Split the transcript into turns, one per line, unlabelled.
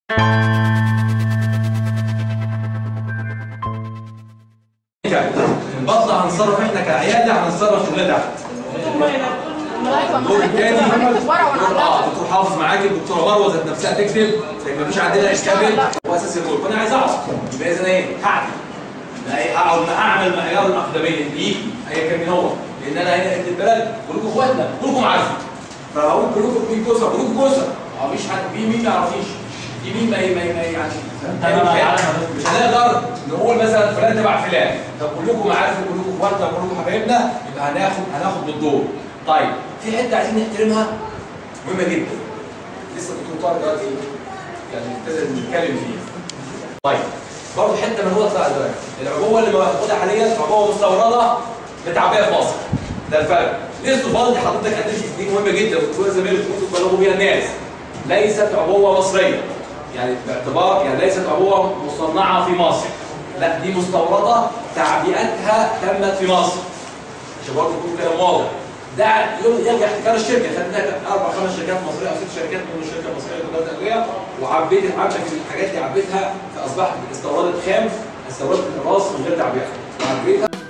البطن هنتصرف احنا كعياده هنتصرف شغلنا تحت الدور الثاني اه الدكتور حافظ معاك الدكتوره مروه ذات نفسها تكتب لان مفيش عندنا اشكال هو اساس الدور فانا عايز اقعد يبقى اذا ايه هعمل ايه هقعد هعمل معيار الاقدميه دي ايا كان مين هو لان انا هنا ابن البلد كلكم اخواتنا كلكم عارفين فهقول كلكم مين جوزها كلكم جوزها اه مفيش حد في مين ما يعرفيش في مين ما ما ما يعني مش هنقدر نقول مثلا فلان تبع فلان طب كلكم عارفين كلكم اخواتنا كلكم حبايبنا يبقى هناخد هناخد بالدور طيب في حته عايزين نحترمها مهمه جدا لسه الدكتور طارق دلوقتي يعني ابتدى نتكلم فيها طيب برضه حته من هو طلع دلوقتي العبوه اللي موجوده حاليا عبوه مستورده متعبيه في مصر ده الفرق لسه فاضل حضرتك هتدي دي مهمه جدا والدكتور زميلك تكونوا تبلغوا بيها الناس ليست عبوه مصريه يعني باعتبار يعني ليست عبوه مصنعه في مصر لا دي مستورده تعبئتها تمت في مصر عشان برضه يكون كلام واضح ده يرجع احتكار الشركه خدنا اربع خمس شركات مصريه او ست شركات من الشركه المصريه للتجاره الادويه وعبيت عبت الحاجات دي عبيتها فاصبحت استوردت خام استوردت الراس من غير تعبئه وعبيتها